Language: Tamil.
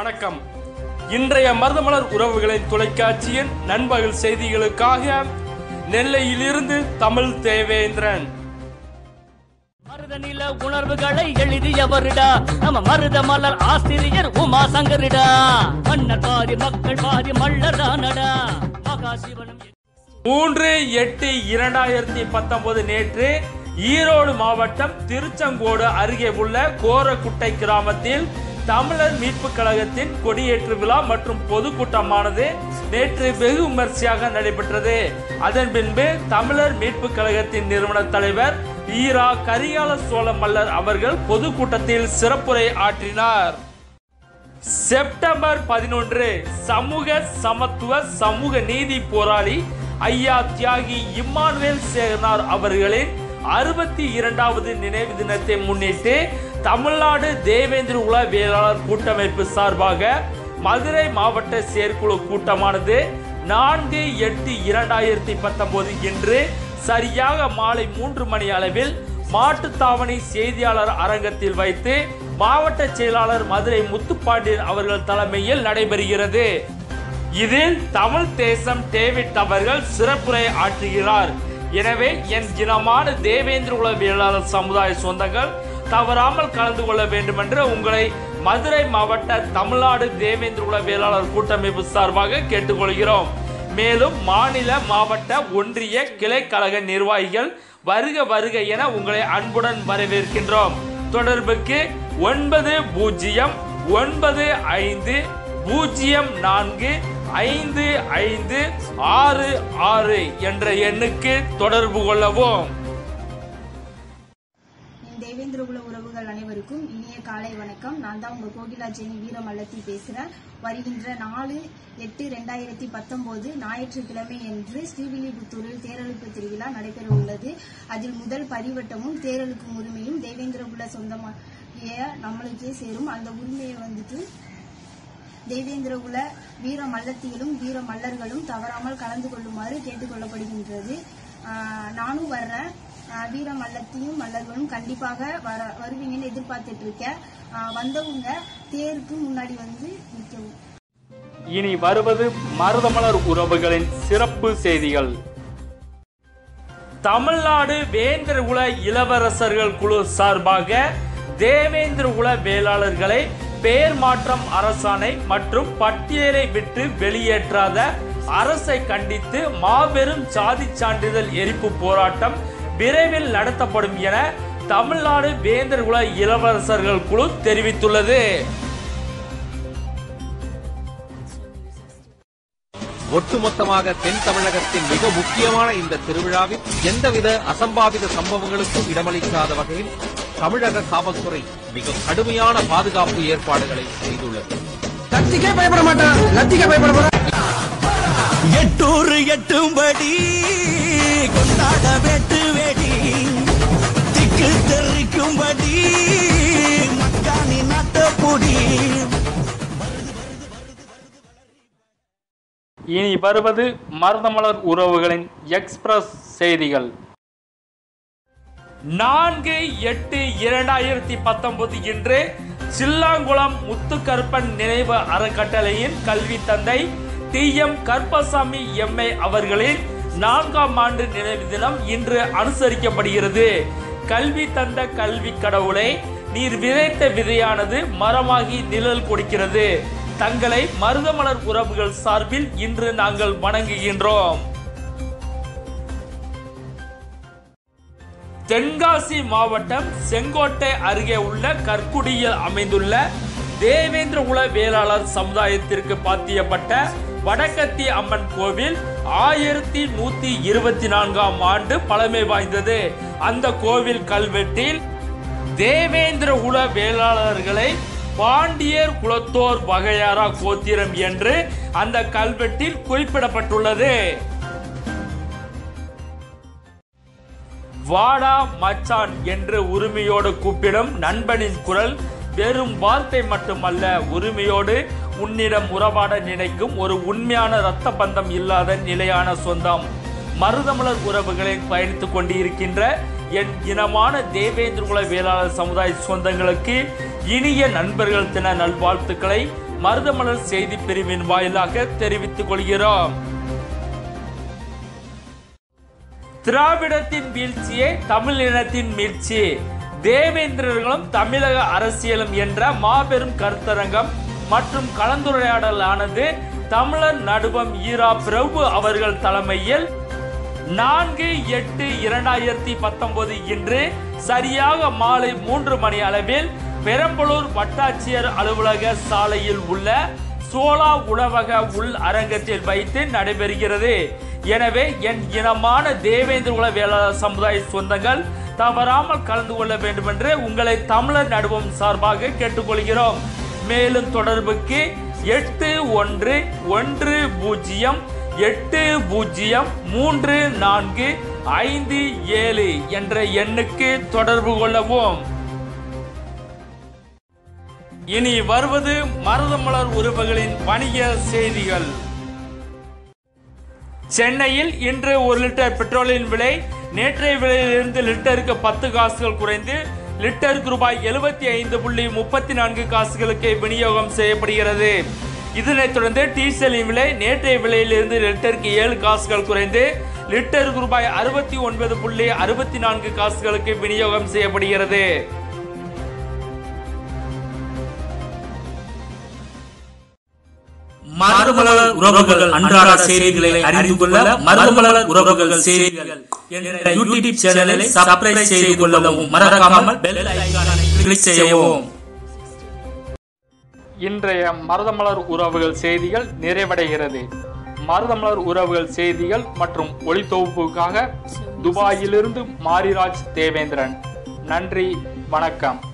வணக்கம் இன்றைய மருதமலர் உறவுகளின் தொலைக்காட்சியின் நண்பகல் செய்திகளுக்காக நெல்லையிலிருந்து தமிழ் தேவேந்திரன் மருத நில உணர்வுகளை எழுதியவருடா நம்ம மருத மலர் ஆசிரியர் உமா சங்கரிடா மன்னர் பாதி மக்கள் பாதி மல்லர் தானடா மகாசிவனும் மூன்று எட்டு இரண்டாயிரத்தி பத்தொன்பது நேற்று ஈரோடு மாவட்டம் திருச்செங்கோடு அருகே உள்ள கோரக்குட்டை கிராமத்தில் தமிழர் மீட்புக் கழகத்தின் கொடியேற்று விழா மற்றும் பொதுக்கூட்டமானது நேற்று வெகு விமர்சையாக நடைபெற்றது அதன் பின்பு தமிழர் மீட்புக் கழகத்தின் நிறுவன தலைவர் ஈரா கரிகால சோழ மல்லர் அவர்கள் பொதுக்கூட்டத்தில் சிறப்புரை ஆற்றினார் செப்டம்பர் பதினொன்று சமூக சமத்துவ சமூக நீதி போராளி ஐயா தியாகி இம்மானுவேல் சேகனார் அவர்களின் அறுபத்தி இரண்டாவது நினைவு தினத்தை முன்னிட்டு தமிழ்நாடு தேவேந்திர உல வேளாளர் கூட்டமைப்பு சார்பாக மதுரை மாவட்ட செயற்குழு கூட்டமானது நான்கு எட்டு இரண்டாயிரத்தி பத்தொன்பது இன்று சரியாக மாலை மூன்று மணி அளவில் மாட்டுத்தாவணி செய்தியாளர் அரங்கத்தில் வைத்து மாவட்ட செயலாளர் மதுரை முத்துப்பாண்டியன் அவர்கள் தலைமையில் நடைபெறுகிறது இதில் தமிழ் தேசம் டேவிட் அவர்கள் சிறப்புரை ஆற்றுகிறார் எனவே என் இனமான தேவேந்திர குல வேளாளர் சமுதாய சொந்தங்கள் தவறாமல் கலந்து கொள்ள வேண்டும் என்று உங்களை மதுரை மாவட்ட தமிழ்நாடு தேவேந்திர குல வேளாளர் கூட்டமைப்பு சார்பாக கேட்டுக்கொள்கிறோம் மேலும் மாநில மாவட்ட ஒன்றிய கிளை கழக நிர்வாகிகள் வருக வருக என உங்களை அன்புடன் வரவேற்கின்றோம் தொடர்புக்கு ஒன்பது பூஜ்ஜியம் ஒன்பது ஐந்து பூஜ்ஜியம் நான்கு ஐந்து ஐந்து ஆறு ஆறு என்ற எண்ணுக்கு தொடர்பு கொள்ளவும் என் தேவேந்திரகுல உறவுகள் அனைவருக்கும் இனிய காலை வணக்கம் நான் தான் உங்க கோகிலா ஜெனி வீரமல்லத்தி பேசுறேன் வருகின்ற நாலு எட்டு ரெண்டாயிரத்தி பத்தொன்பது ஞாயிற்றுக்கிழமை என்று ஸ்ரீவில்லிபுத்தூரில் தேரெழுப்பு திருவிழா நடைபெற உள்ளது அதில் முதல் பரிவட்டமும் தேரெழுக்கும் உரிமையும் தேவேந்திரகுல சொந்தமாகிய நம்மளுக்கே சேரும் அந்த உரிமையை வந்துட்டு தேவேந்திரகுல வீர மல்லத்திகளும் வீர மல்லர்களும் தவறாமல் கலந்து கொள்ளுமாறு கேட்டுக்கொள்ளப்படுகின்றது ஆஹ் நானும் வர்றேன் ஆஹ் வீர மல்லத்தியும் மல்லர்களும் கண்டிப்பாக வர வருவீங்கன்னு எதிர்பார்த்துட்டு இருக்கேன் ஆஹ் வந்தவங்க தேருக்கு முன்னாடி வந்து நிற்கவும் இனி வருவது மருதமலர் உறவுகளின் சிறப்பு செய்திகள் தமிழ்நாடு வேந்தர் குல இளவரசர்கள் குழு சார்பாக தேவேந்திர குல வேளாளர்களை பெயர் மாற்றம் அரசாணை மற்றும் பட்டியலை விட்டு வெளியேற்றாத அரசை கண்டித்து மாபெரும் சாதி சான்றிதழ் எரிப்பு போராட்டம் விரைவில் நடத்தப்படும் என தமிழ்நாடு வேந்தர் குல இளவரசர்கள் குழு தெரிவித்துள்ளது ஒட்டுமொத்தமாக தென் தமிழகத்தின் மிக முக்கியமான இந்த திருவிழாவில் எந்தவித அசம்பாவித சம்பவங்களுக்கும் இடமளிக்காத வகையில் தமிழக காவல்துறை மிக கடுமையான பாதுகாப்பு ஏற்பாடுகளை செய்துள்ளது கத்திக்கே பயப்பட மாட்டான் லத்திக்கே பயப்பட மாட்டான் எட்டூர் எட்டும்படி கொண்டாட வெட்டு வெடி திக்கு தெரிக்கும்படி மக்கானி நாட்டப்பொடி இனி வருவது மருதமலர் உறவுகளின் எக்ஸ்பிரஸ் செய்திகள் நான்கு எட்டு இரண்டாயிரத்தி பத்தொன்பது இன்று சில்லாங்குளம் முத்துக்கருப்பன் நினைவு அறக்கட்டளையின் கல்வி தந்தை டி எம் கருப்பசாமி எம்ஏ அவர்களின் நான்காம் ஆண்டு நினைவு தினம் இன்று அனுசரிக்கப்படுகிறது கல்வி தந்த கல்வி கடவுளை நீர் விதைத்த விதையானது மரமாகி நிழல் கொடுக்கிறது தங்களை மருதமலர் உறவுகள் சார்பில் இன்று நாங்கள் வணங்குகின்றோம் தென்காசி மாவட்டம் செங்கோட்டை அருகே உள்ள கற்குடியில் அமைந்துள்ள தேவேந்திர குல வேளாளர் சமுதாயத்திற்கு பாத்தியப்பட்ட வடக்கத்தி அம்மன் கோவில் ஆயிரத்தி நூத்தி இருபத்தி நான்காம் ஆண்டு பழமை வாய்ந்தது அந்த கோவில் கல்வெட்டில் தேவேந்திர குல வேளாளர்களை பாண்டியர் குலத்தோர் வகையாரா கோத்திரம் என்று அந்த கல்வெட்டில் குறிப்பிடப்பட்டுள்ளது வாடா மச்சான் என்று உரிமையோடு கூப்பிடும் நண்பனின் குரல் வெறும் வார்த்தை மட்டுமல்ல உரிமையோடு உன்னிடம் உறவாட நினைக்கும் ஒரு உண்மையான இரத்த பந்தம் இல்லாத நிலையான சொந்தம் மருதமலர் உறவுகளில் பயணித்துக் கொண்டிருக்கின்ற என் இனமான தேவேந்திர குல வேளாளர் சமுதாய சொந்தங்களுக்கு இனிய நண்பர்கள் தின நல்வாழ்த்துக்களை மருதமலர் செய்தி பிரிவின் வாயிலாக தெரிவித்துக் கொள்கிறோம் திராவிடத்தின் வீழ்ச்சியே தமிழ் இனத்தின் மீட்சி தேவேந்திரர்களும் தமிழக அரசியலும் என்ற மாபெரும் கருத்தரங்கம் மற்றும் கலந்துரையாடலானது தமிழர் நடுவம் ஈரா பிரபு அவர்கள் தலைமையில் நான்கு எட்டு இரண்டாயிரத்தி பத்தொன்பது இன்று சரியாக மாலை மூன்று மணி அளவில் பெரம்பலூர் வட்டாட்சியர் அலுவலக சாலையில் உள்ள சோலா உணவக உள் அரங்கத்தில் வைத்து நடைபெறுகிறது எனவே என் இனமான தேவேந்திர குல வேளாளர் சமுதாய சொந்தங்கள் தவறாமல் கலந்து கொள்ள வேண்டும் என்று உங்களை தமிழர் நடுவம் சார்பாக கேட்டுக்கொள்கிறோம் மேலும் தொடர்புக்கு எட்டு ஒன்று ஒன்று பூஜ்ஜியம் எட்டு பூஜ்ஜியம் மூன்று நான்கு ஐந்து ஏழு என்ற எண்ணுக்கு தொடர்பு கொள்ளவும் இனி வருவது மருதமலர் உறவுகளின் வணிக செய்திகள் சென்னையில் இன்று ஒரு லிட்டர் பெட்ரோலின் விலை நேற்றைய விலையிலிருந்து லிட்டருக்கு பத்து காசுகள் குறைந்து லிட்டருக்கு ரூபாய் எழுபத்தி ஐந்து புள்ளி முப்பத்தி நான்கு காசுகளுக்கு விநியோகம் செய்யப்படுகிறது இதனைத் தொடர்ந்து டீசலின் விலை நேற்றைய விலையிலிருந்து லிட்டருக்கு ஏழு காசுகள் குறைந்து லிட்டருக்கு ரூபாய் அறுபத்தி ஒன்பது புள்ளி அறுபத்தி நான்கு காசுகளுக்கு விநியோகம் செய்யப்படுகிறது மருதமலர் உறவுகள் அன்றாட செய்திகளை அறிந்து கொள்ள மருதமலர் உறவுகள் செய்திகள் என்ற யூடியூப் சேனலை சப்ஸ்கிரைப் செய்து கொள்ளவும் மறக்காமல் பெல் ஐகானை கிளிக் செய்யவும் இன்றைய மருதமலர் உறவுகள் செய்திகள் நிறைவடைகிறது மருதமலர் உறவுகள் செய்திகள் மற்றும் ஒளித்தொகுப்புக்காக துபாயிலிருந்து மாரிராஜ் தேவேந்திரன் நன்றி வணக்கம்